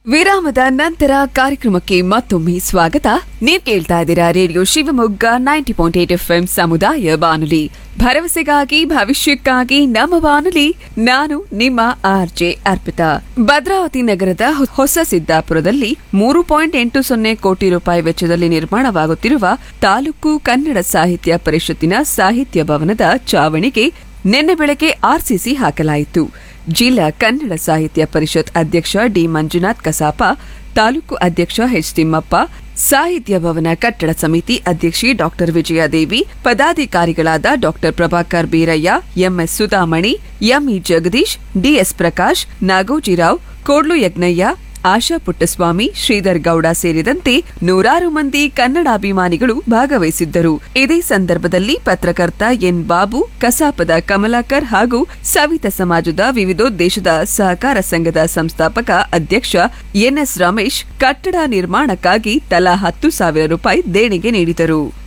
ವಿರಾಮದ ನಂತರ ಕಾರ್ಯಕ್ರಮಕ್ಕೆ ಮತ್ತೊಮ್ಮೆ ಸ್ವಾಗತ ನೀವು ಕೇಳ್ತಾ ಇದ್ದೀರಾ radio Shivamogga ninety point eight F ಸಮುದಾಯ ಬಾನುಲಿ ಭರವಸೆಗಾಗಿ ಭವಿಷ್ಯಕ್ಕಾಗಿ ನಮ್ಮ ಬಾನುಲಿ ನಾನು ನಿಮ್ಮ ಆರ್ ಜೆ ಅರ್ಪಿತಾ ಭದ್ರಾವತಿ ನಗರದ ಹೊ- ಹೊಸ ಸಿದ್ದಾಪುರದಲ್ಲಿ ಮೂರು ಪಾಯಿಂಟ್ ಎಂಟು ಸೊನ್ನೆ ಕೋಟಿ ರೂಪಾಯಿ ವೆಚ್ಚದಲ್ಲಿ ನಿರ್ಮಾಣವಾಗುತ್ತಿರುವ ತಾಲೂಕು ಕನ್ನಡ ಸಾಹಿತ್ಯ ಪರಿಷತ್ತಿನ ಸಾಹಿತ್ಯ ಭವನದ ಚಾವಣಿಗೆ ನಿನ್ನೆ ಬೆಳಗ್ಗೆ ಆರ್ಸಿಸಿ ಹಾಕಲಾಯಿತು ಜಿಲ್ಲಾ ಕನ್ನಡ ಸಾಹಿತ್ಯ ಪರಿಷತ್ ಅಧ್ಯಕ್ಷ ಡಿ ಮಂಜುನಾಥ್ ಕಸಾಪ ತಾಲೂಕು ಅಧ್ಯಕ್ಷ ಎಚ್ ತಿಮ್ಮಪ್ಪ ಸಾಹಿತ್ಯ ಭವನ ಕಟ್ಟಡ ಸಮಿತಿ ಅಧ್ಯಕ್ಷೆ ಡಾಕ್ಟರ್ ವಿಜಯದೇವಿ ಪದಾಧಿಕಾರಿಗಳಾದ doctor Prabhakar Beerayya MS Sudhamani ME Jagadish DS Prakash Nagojirao Kodlu Yajnayya Asha Puttaswamy Sridhar Gowda ಸೇರಿದಂತೆ ನೂರಾರು ಮಂದಿ ಕನ್ನಡಾಭಿಮಾನಿಗಳು ಭಾಗವಹಿಸಿದ್ದರು ಇದೇ ಸಂದರ್ಭದಲ್ಲಿ ಪತ್ರಕರ್ತ ಎನ್ ಬಾಬು ಕಸಾಪದ ಕಮಲಾಕರ್ ಹಾಗೂ ಸವಿತ ಸಮಾಜದ ವಿವಿಧೋದ್ದೇಶದ ಸಹಕಾರ ಸಂಘದ ಸಂಸ್ಥಾಪಕ ಅಧ್ಯಕ್ಷ ಎನ್ಎಸ್ ರಮೇಶ್ ಕಟ್ಟಡ ನಿರ್ಮಾಣಕ್ಕಾಗಿ ತಲಾ ಹತ್ತು ಸಾವಿರ ರೂಪಾಯಿ ದೇಣಿಗೆ ನೀಡಿದರು